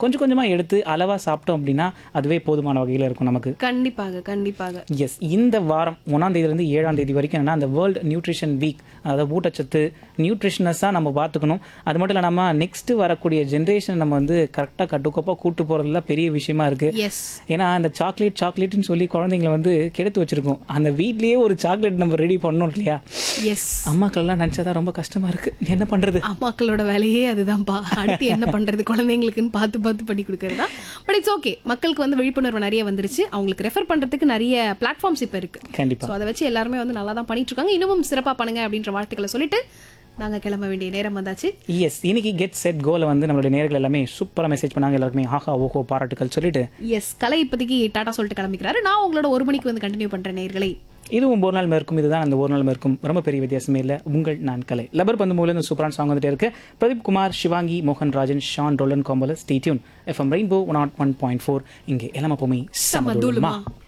கொஞ்சம் கொஞ்சமாக எடுத்து அளவாக சாப்பிட்டோம் அப்படின்னா அதுவே போதுமான வகையில் இருக்கும் நமக்கு கண்டிப்பாக கண்டிப்பாக எஸ் இந்த வாரம் ஒன்றாம் தேதியிலேருந்து ஏழாம் தேதி வரைக்கும் என்னன்னா அந்த வேர்ல்டு நியூட்ரிஷன் வீக் அதாவது ஊட்டச்சத்து நியூட்ரிஷனஸாக நம்ம பார்த்துக்கணும் அது மட்டும் இல்லை நம்ம நெக்ஸ்ட்டு வரக்கூடிய ஜென்ரேஷன் நம்ம வந்து கரெக்டாக கட்டுக்கோப்பாக கூட்டு போகிறதுல பெரிய விஷயமா இருக்குது எஸ் ஏன்னா அந்த சாக்லேட் சாக்லேட்னு சொல்லி குழந்தைங்கள வந்து கெடுத்து வச்சிருக்கோம் அந்த வீட்லயே ஒரு சாக்லேட் நம்ம ரெடி பண்ணோம் இல்லையா எஸ் அம்மாக்கள்லாம் நினச்சா ரொம்ப கஷ்டமா இருக்கு என்ன பண்றது அம்மாக்களோட வேலையே அதுதான்ப்பா அடுத்து என்ன பண்றது குழந்தைங்களுக்குன்னு பார்த்து பார்த்து பண்ணி கொடுக்கறதா பட் இட்ஸ் ஓகே மக்களுக்கு வந்து விழிப்புணர்வு நிறைய வந்துருச்சு அவங்களுக்கு ரெஃபர் பண்றதுக்கு நிறைய பிளாட்ஃபார்ம்ஸ் இப்போ இருக்கு கண்டிப்பா ஸோ அதை வச்சு எல்லாருமே வந்து நல்லா தான் பண்ணிட்டு இருக்காங்க இன்னமும் சிறப்பா பண்ணுங்க அப்படின்ற வாழ்த்துக்களை சொல்லிட்டு நாங்க கிளம்ப வேண்டிய நேரம் வந்தாச்சு எஸ் இன்னைக்கு கெட் செட் கோலை வந்து நம்மளுடைய நேர்கள் எல்லாமே சூப்பரா மெசேஜ் பண்ணாங்க எல்லாருக்குமே ஆஹா ஓஹோ பாராட்டுக்கள் சொல்லிட்டு எஸ் கலை இப்போதைக்கு டாடா சொல்லிட்டு கிளம்பிக்கிறாரு நான் உங்களோட ஒரு மணிக்கு வந்து கண்டினியூ பண்றேன் நேர்களை இதுவும் ஒரு நாள் மேற்கும் இதுதான் அந்த ஒரு நாள் மேற்கும் ரொம்ப பெரிய வித்தியாசமே இல்லை உங்கள் நான் கலை லபர் பந்து மூலம் இந்த சூப்பரான சாங் வந்துட்டே இருக்கு பிரதீப் குமார் சிவாங்கி மோகன் ராஜன் ஷான் ரோலன் கோம்பல stay tuned FM rainbow one nought one point four இங்கே எல்லாமே போமே சமதுலமா சமதுலுமா